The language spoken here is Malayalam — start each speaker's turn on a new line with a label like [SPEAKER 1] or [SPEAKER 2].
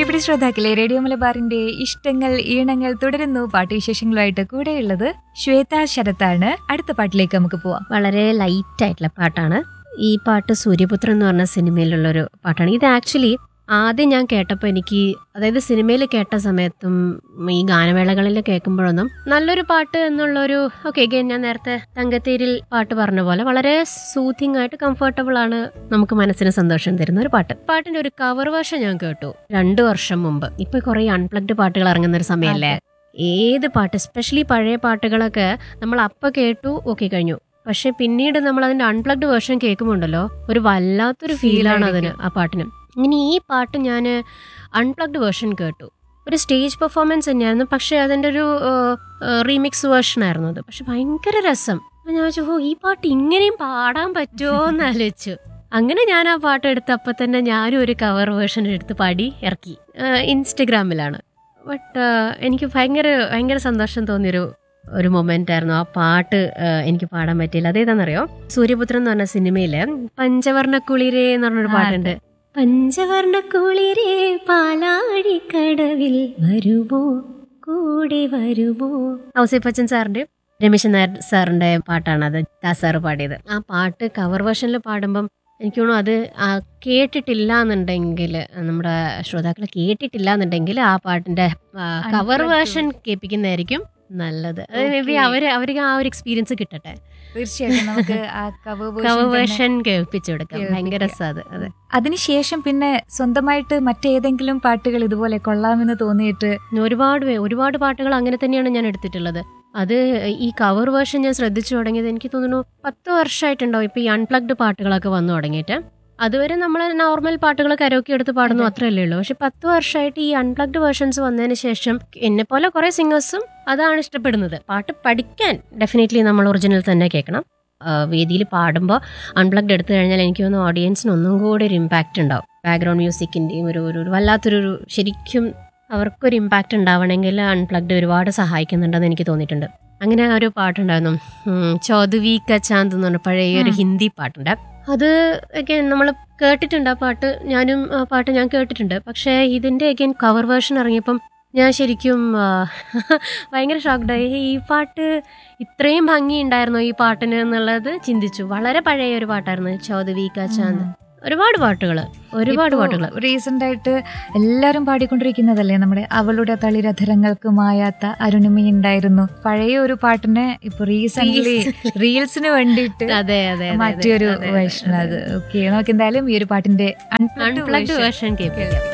[SPEAKER 1] പ്രിയപ്പെട്ട ശ്രോതാക്കളെ റേഡിയോ മലബാറിന്റെ ഇഷ്ടങ്ങൾ ഈണങ്ങൾ തുടരുന്നു പാട്ടുവിശേഷങ്ങളുമായിട്ട് കൂടെയുള്ളത് ശ്വേത ശരത്താണ് അടുത്ത പാട്ടിലേക്ക് നമുക്ക് പോവാം
[SPEAKER 2] വളരെ ലൈറ്റ് ആയിട്ടുള്ള പാട്ടാണ് ഈ പാട്ട് സൂര്യപുത്രൻ എന്ന് പറഞ്ഞ സിനിമയിലുള്ളൊരു പാട്ടാണ് ഇത് ആക്ച്വലി ആദ്യം ഞാൻ കേട്ടപ്പോൾ എനിക്ക് അതായത് സിനിമയിൽ കേട്ട സമയത്തും ഈ ഗാനമേളകളിൽ കേൾക്കുമ്പോഴൊന്നും നല്ലൊരു പാട്ട് എന്നുള്ളൊരു ഓക്കെ ഞാൻ നേരത്തെ തങ്കത്തേരിൽ പാട്ട് പറഞ്ഞ പോലെ വളരെ സൂത്തിങ് ആയിട്ട് കംഫർട്ടബിൾ ആണ് നമുക്ക് മനസ്സിന് സന്തോഷം തരുന്ന ഒരു പാട്ട് പാട്ടിന്റെ ഒരു കവർ വേർഷൻ ഞാൻ കേട്ടു രണ്ടു വർഷം മുമ്പ് ഇപ്പൊ കുറെ അൺപ്ലഗ്ഡ് പാട്ടുകൾ ഇറങ്ങുന്ന ഒരു സമയമല്ലേ ഏത് പാട്ട് എസ്പെഷ്യലി പഴയ പാട്ടുകളൊക്കെ നമ്മൾ അപ്പ കേട്ടു ഓക്കെ കഴിഞ്ഞു പക്ഷെ പിന്നീട് നമ്മൾ അതിന്റെ അൺപ്ലഗ്ഡ് വേർഷൻ കേൾക്കുമ്പോണ്ടല്ലോ ഒരു വല്ലാത്തൊരു ഫീലാണ് അതിന് ആ പാട്ടിന് ഇങ്ങനെ ഈ പാട്ട് ഞാൻ അൺപ്ലഗ്ഡ് വേർഷൻ കേട്ടു ഒരു സ്റ്റേജ് പെർഫോമൻസ് തന്നെയായിരുന്നു പക്ഷെ അതിൻ്റെ ഒരു റീമിക്സ് വേർഷൻ ആയിരുന്നു അത് പക്ഷെ ഭയങ്കര രസം അപ്പൊ ഞാൻ വെച്ചു ഓ ഈ പാട്ട് ഇങ്ങനെയും പാടാൻ പറ്റുമോ എന്ന് ആലോചിച്ചു അങ്ങനെ ഞാൻ ആ പാട്ട് എടുത്തപ്പോൾ തന്നെ ഞാനും ഒരു കവർ വേർഷൻ എടുത്ത് പാടി ഇറക്കി ഇൻസ്റ്റഗ്രാമിലാണ് ബട്ട് എനിക്ക് ഭയങ്കര ഭയങ്കര സന്തോഷം തോന്നിയൊരു ഒരു മൊമെന്റ് ആയിരുന്നു ആ പാട്ട് ആ, എനിക്ക് പാടാൻ പറ്റിയില്ല അതേതാണെന്നറിയോ സൂര്യപുത്രൻ എന്ന് പറഞ്ഞ സിനിമയില് പഞ്ചവർണ്ണ കുളിരേ എന്ന് പറഞ്ഞൊരു
[SPEAKER 1] ആ,
[SPEAKER 2] പാട്ടുണ്ട് പഞ്ചവർണ്ണ കുളിരേ പാലാഴിക്കടവിൽ വരുമോ കൂടെ വരുമോ ഔസേപ്പച്ചൻ സാറിന്റെ രമേശൻ നായർ സാറിന്റെ പാട്ടാണ് അത് ദാസ് സാറ് പാടിയത് ആ പാട്ട് കവർ വേർഷനിൽ പാടുമ്പം എനിക്ക് തോന്നുന്നു അത് ആ കേട്ടിട്ടില്ല എന്നുണ്ടെങ്കിൽ നമ്മുടെ ശ്രോതാക്കൾ കേട്ടിട്ടില്ല എന്നുണ്ടെങ്കിൽ ആ പാട്ടിന്റെ കവർ
[SPEAKER 1] Unplugged.
[SPEAKER 2] വേർഷൻ കേൾപ്പിക്കുന്നതായിരിക്കും നല്ലത് അത് മേ ബി
[SPEAKER 1] Okay.
[SPEAKER 2] അവര് അവർക്ക് ആ ഒരു എക്സ്പീരിയൻസ് കിട്ടട്ടെ
[SPEAKER 1] തീർച്ചയായിട്ടും നമുക്ക് ആ cover version
[SPEAKER 2] കവർ
[SPEAKER 1] തന്നെ
[SPEAKER 2] വേർഷൻ കേൾപ്പിച്ചു കൊടുക്കാം ഭയങ്കര
[SPEAKER 1] കേൾപ്പിക്കാം.
[SPEAKER 2] രസം അത് അതെ
[SPEAKER 1] അതിനുശേഷം പിന്നെ സ്വന്തമായിട്ട് മറ്റേതെങ്കിലും പാട്ടുകൾ ഇതുപോലെ കൊള്ളാമെന്ന് തോന്നിയിട്ട്
[SPEAKER 2] ഒരുപാട് പേ- ഒരുപാട് പാട്ടുകൾ അങ്ങനെ തന്നെയാണ് ഞാൻ എടുത്തിട്ടുള്ളത് അത് ഈ കവർ വേർഷൻ ഞാൻ ശ്രദ്ധിച്ചു തുടങ്ങിയത് എനിക്ക് തോന്നുന്നു പത്ത് വർഷമായിട്ടുണ്ടാവും ഇപ്പൊ ഈ അൺപ്ലഗ്ഡ് പാട്ടുകളൊക്കെ വന്നു തുടങ്ങിയിട്ട് അതുവരെ നമ്മൾ നോർമൽ പാട്ടുകൾ കരോക്കി എടുത്ത് പാടുന്നു
[SPEAKER 1] അതെ.
[SPEAKER 2] അത്രയല്ലേ ഉള്ളൂ പക്ഷെ പത്ത് വർഷമായിട്ട് ഈ അൺപ്ലഗ്ഡ് വേർഷൻസ് വന്നതിന് ശേഷം എന്നെ പോലെ കുറെ സിംഗേഴ്സും അതാണ് ഇഷ്ടപ്പെടുന്നത് പാട്ട് പഠിക്കാൻ ഡെഫിനറ്റ്ലി നമ്മൾ ഒറിജിനൽ തന്നെ കേൾക്കണം വേദിയിൽ പാടുമ്പോൾ അൺപ്ലഗ്ഡ് എടുത്തു കഴിഞ്ഞാൽ എനിക്ക് തോന്നുന്നു ഓഡിയൻസിന് ഒന്നും കൂടി ഒരു ഇമ്പാക്റ്റ് ഉണ്ടാവും ബാക്ക്ഗ്രൗണ്ട് മ്യൂസിക്കിൻ്റെയും ഒരു ഒരു ഒരു വല്ലാത്തൊരു ഒരു ശരിക്കും അവർക്കൊരു ഇമ്പാക്റ്റ് ഉണ്ടാവണമെങ്കിൽ അൺപ്ലഗ്ഡ് ഒരുപാട് സഹായിക്കുന്നുണ്ടെന്ന് എനിക്ക് തോന്നിയിട്ടുണ്ട് അങ്ങനെ ഒരു പാട്ടുണ്ടായിരുന്നു ഉം, ചൗധവി ക ചാന്ത് എന്ന് പറഞ്ഞ പഴയ ഒരു
[SPEAKER 1] ഉം.
[SPEAKER 2] ഹിന്ദി പാട്ടുണ്ട് അത് ഒക്കെ നമ്മൾ കേട്ടിട്ടുണ്ട് ആ പാട്ട് ഞാനും ആ പാട്ട് ഞാൻ കേട്ടിട്ടുണ്ട് പക്ഷേ ഇതിൻ്റെ അഗൈൻ കവർ വേർഷൻ ഇറങ്ങിയപ്പം ഞാൻ ശരിക്കും ആ, ഭയങ്കര ഷോക്ക്ഡായി ഈ പാട്ട് ഇത്രയും ഭംഗി ഉണ്ടായിരുന്നോ ഈ പാട്ടിന് എന്നുള്ളത് ചിന്തിച്ചു വളരെ പഴയ ഒരു പാട്ടായിരുന്നു ചൗധവി ക ചാന്ത് ഒരുപാട് പാട്ടുകൾ ഒരുപാട് പാട്ടുകൾ
[SPEAKER 1] റീസെന്റ് ആയിട്ട് എല്ലാരും പാടിക്കൊണ്ടിരിക്കുന്നതല്ലേ നമ്മുടെ അവളുടെ തളിരധരങ്ങൾക്ക് മായാത്ത അരുണിമ ഉണ്ടായിരുന്നു പഴയ ഒരു പാട്ടിനെ ഇപ്പൊ റീസെന്റ് റീൽസിന് വേണ്ടിയിട്ട്
[SPEAKER 2] അതെ അതെ
[SPEAKER 1] മറ്റൊരു വേർഷൻ അത് ഓക്കെ നമുക്ക് എന്തായാലും ഈ ഒരു പാട്ടിന്റെ unplugged
[SPEAKER 2] അൺപ്ലഗ്ഡ്
[SPEAKER 1] version
[SPEAKER 2] വേർഷൻ കേൾപ്പിക്കാം